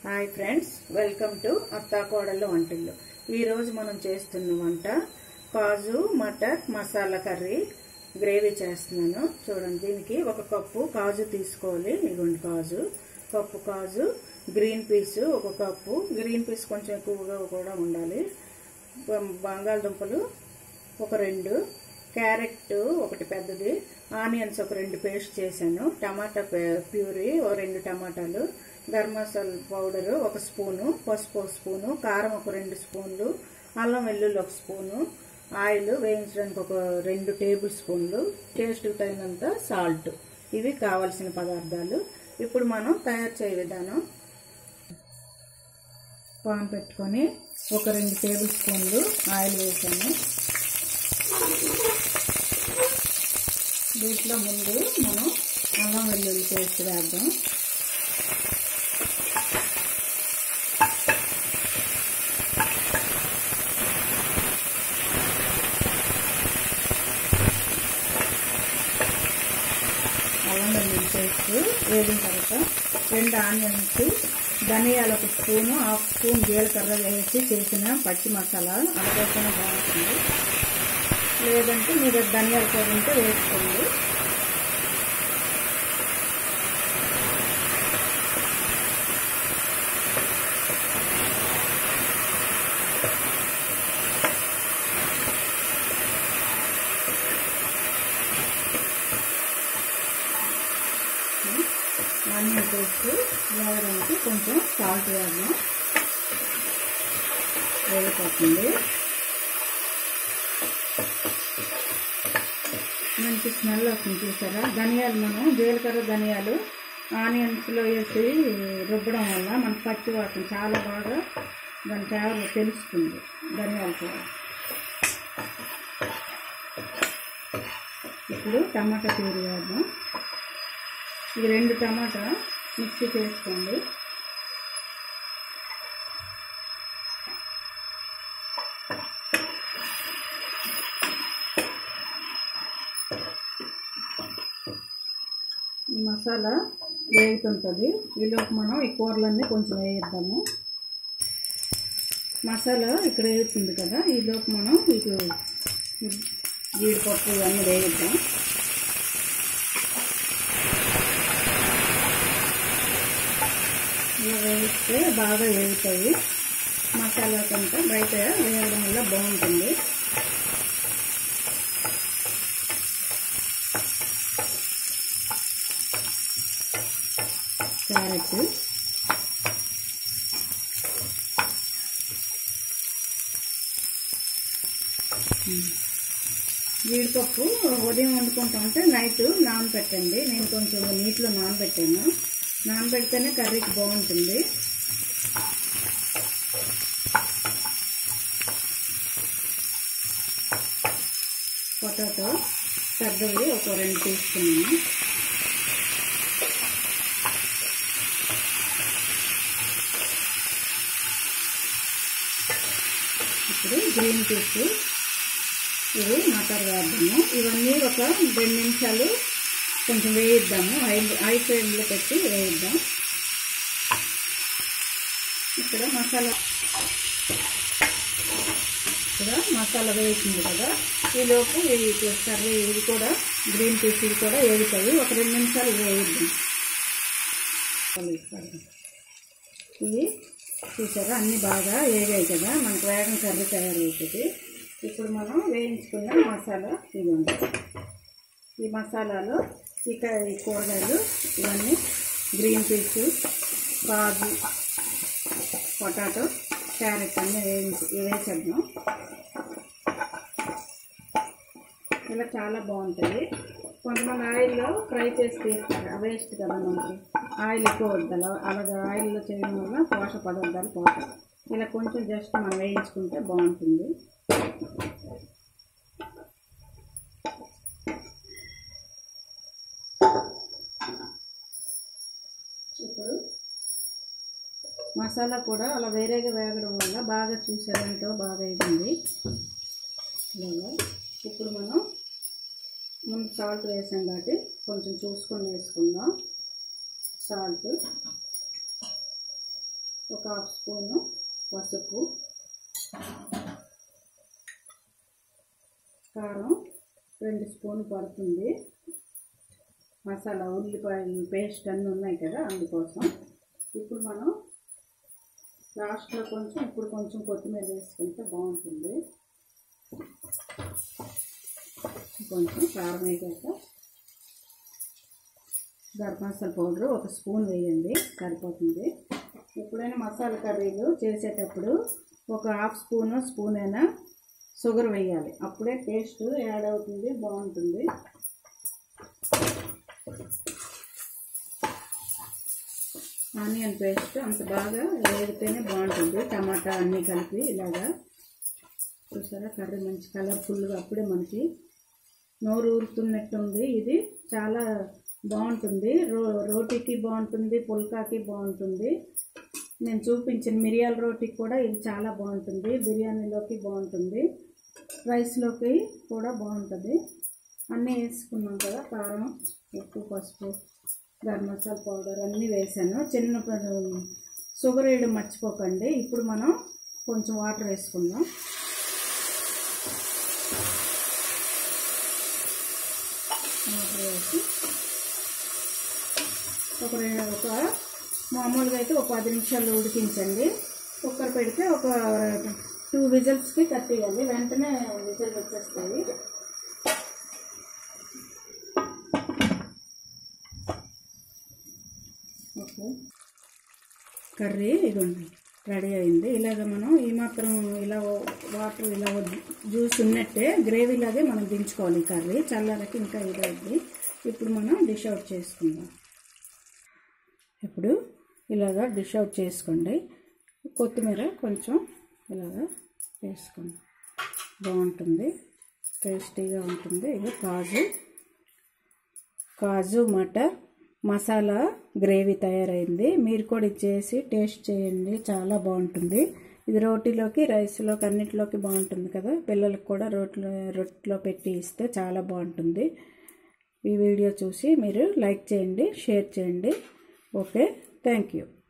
hi friends welcome to అత్తా కోడళ్ళ వంటలు ఈరోజు మనం చేస్తున్న వంట కాజు మటర్ మసాలా కర్రీ గ్రేవీ చేస్తున్నాను చూడండి దీనికి ఒక కప్పు కాజు తీసుకోవాలి ఇదిగోండి కాజు కప్పు కాజు గ్రీన్ పీస్ ఒక కప్పు గ్రీన్ పీస్ కొంచెం ఎక్కువగా కూడా ఉండాలి బం- బంగాళదుంపలు ఒక రెండు క్యారెట్ ఒకటి పెద్దది ఆనియన్స్ ఒక రెండు పేస్ట్ చేశాను టమాటా పే- ప్యూరీ ఒక రెండు టమాటాలు గరం మసాలా పౌడర్ ఒక స్పూను పసుపు ఒక స్పూను కారం ఒక రెండు స్పూన్లు అల్లం వెల్లుల్లి ఒక స్పూను ఆయిల్ వేయించడానికి ఒక రెండు టేబుల్ స్పూన్లు టేస్ట్ తగినంత సాల్ట్ ఇవి కావలసిన పదార్థాలు ఇప్పుడు మనం తయారు చేయ విధానం పాన్ పెట్టుకొని ఒక రెండు టేబుల్ స్పూన్లు ఆయిల్ వేసాను దీంట్లో ముందు మనం అల్లం వెల్లుల్లి పేస్ట్ వేద్దాం అల్లం వెల్లుల్లి పేస్ట్ వేగిన తర్వాత రెండు ఆనియన్స్ ధనియాలు ఒక స్పూను హాఫ్ స్పూన్ జీలకర్ర వేసి చేసిన పచ్చి మసాలా అలాగైతేనే బాగుంటుంది లేదంటే మీరు ధనియాల పొడి ఉంటే వేసుకోండి ఆనియన్ పేస్ట్ వేయడానికి కొంచెం సాల్ట్ వేద్దాం వేగిపోతుంది మంచి స్మెల్ వస్తుంది చూసారా ధనియాలు మనం జీలకర్ర ధనియాలు ఆనియన్స్లో వేసి రుబ్బడం వల్ల మనకు పచ్చి వాసన చాలా బాగా దాని ఫ్లేవర్ తెలుస్తుంది ధనియాల కూర ఇప్పుడు టమాటా ప్యూరీ వేద్దాం ఇది రెండు టమాటా మిక్సీ చేసుకోండి ఈ మసాలా వేగుతుంటుంది ఈలోపు మనం ఈ కూరలన్నీ కొంచెం వేయిద్దాము మసాలా ఇక్కడ వేగుతుంది కదా ఈలోపు మనం ఇటు జీడిపప్పు ఇవన్నీ వేయిద్దాం ఇలా వేయిస్తే బాగా వేగుతాయి మసాలా కంటే బయట వేయడం వల్ల బాగుంటుంది క్యారెట్ జీడిపప్పు ఉదయం వండుకుంటామంటే నైట్ నానబెట్టండి నేను కొంచెం నీటిలో నానబెట్టాను నానబెడితేనే కర్రీకి బాగుంటుంది పొటాటో పెద్దవి ఒక రెండు తీసుకున్నాను ఇప్పుడు గ్రీన్ పీస్ ఇవి మటర్ వేద్దాము ఇవన్నీ ఒక రెండు నిమిషాలు కొంచెం వేయిద్దాము హై హై ఫ్లేమ్లో పెట్టి వేయిద్దాం ఇక్కడ మసాలా ఇక్కడ మసాలా వేసింది కదా ఈలోపు ఇవి కర్రీ ఇవి కూడా గ్రీన్ పీస్ ఇవి కూడా వేగుతాయి ఒక రెండు నిమిషాలు వేయిద్దాం ఇవి చూసారా అన్నీ బాగా వేగాయి కదా మనకు వేగం కర్రీ తయారవుతుంది ఇప్పుడు మనం వేయించుకున్న మసాలా ఇవ్వండి ఈ మసాలాలో ఇక ఈ కూరగాయలు ఇవన్నీ గ్రీన్ పీస్ కాజు పొటాటో క్యారెట్ అన్నీ వేయించి వేసేద్దాం ఇలా చాలా బాగుంటుంది కొంతమంది ఆయిల్లో ఫ్రై చేసి తీస్తారు వేస్ట్ కదా మనకి ఆయిల్ ఎక్కువ వద్దాలి అలాగే ఆయిల్లో చేయడం వల్ల పోషక పదార్థాలు పోతాయి ఇలా కొంచెం జస్ట్ మనం వేయించుకుంటే బాగుంటుంది ఇప్పుడు మసాలా కూడా అలా వేరేగా వేగడం వల్ల బాగా చూసేదంతో బాగా వేగింది ఇలాగా ఇప్పుడు మనం ముందు సాల్ట్ వేసాం కాబట్టి కొంచెం చూసుకొని వేసుకుందాం సాల్ట్ ఒక హాఫ్ స్పూను పసుపు కారం రెండు స్పూన్లు పడుతుంది మసాలా ఉల్లిపాయలు పేస్ట్ అన్నీ ఉన్నాయి కదా అందుకోసం ఇప్పుడు మనం లాస్ట్లో కొంచెం ఇప్పుడు కొంచెం కొత్తిమీర వేసుకుంటే బాగుంటుంది కొంచెం కారం వేసాక గరం మసాలా పౌడర్ ఒక స్పూన్ వేయండి సరిపోతుంది ఎప్పుడైనా మసాలా కర్రీలు చేసేటప్పుడు ఒక హాఫ్ స్పూన్ స్పూన్ అయినా షుగర్ వేయాలి అప్పుడే టేస్ట్ యాడ్ అవుతుంది బాగుంటుంది ఆనియన్ పేస్ట్ అంత బాగా వేడితేనే బాగుంటుంది టమాటా అన్నీ కలిపి ఇలాగా చూసారా కర్రీ మంచి కలర్ఫుల్గా అప్పుడే మనకి నోరు ఊరుతున్నట్టుంది ఇది చాలా బాగుంటుంది రో రోటీకి బాగుంటుంది పుల్కాకి బాగుంటుంది నేను చూపించిన మిరియాల రోటీకి కూడా ఇది చాలా బాగుంటుంది బిర్యానీలోకి బాగుంటుంది రైస్లోకి కూడా బాగుంటుంది అన్నీ వేసుకున్నాం కదా కారం ఉప్పు పసుపు గరం మసాలా పౌడర్ అన్నీ వేసాను చిన్న ప- షుగర్ వేయడం మర్చిపోకండి ఇప్పుడు మనం కొంచెం వాటర్ వేసుకుందాం వాటర్ వేసి ఒక రెండు ఒక మామూలుగా అయితే ఒక పది నిమిషాలు ఉడికించండి కుక్కర్ పెడితే ఒక టూ విజిల్స్కి కట్టేయాలి వెంటనే విజిల్ వచ్చేస్తాయి ఓకే కర్రీ ఇదిగోండి రెడీ అయింది ఇలాగ మనం ఈ మాత్రం ఇలా వాటర్ ఇలా జ్యూస్ ఉన్నట్టే గ్రేవీ లాగే మనం దించుకోవాలి ఈ కర్రీ చల్లారకి ఇంకా ఇదవుద్ది ఇప్పుడు మనం డిష్ అవుట్ చేసుకుందాం ఇప్పుడు ఇలాగా డిష్ అవుట్ చేసుకోండి కొత్తిమీర కొంచెం ఇలాగా వేసుకోండి బాగుంటుంది టేస్టీగా ఉంటుంది ఇది కాజు కాజు మటర్ మసాలా గ్రేవీ తయారైంది మీరు కూడా ఇది చేసి టేస్ట్ చేయండి చాలా బాగుంటుంది ఇది రోటీలోకి రైస్లోకి అన్నిటిలోకి బాగుంటుంది కదా పిల్లలకు కూడా రోట్లో రొట్టెలో పెట్టి ఇస్తే చాలా బాగుంటుంది ఈ వీడియో చూసి మీరు లైక్ చేయండి షేర్ చేయండి ఓకే థ్యాంక్ యూ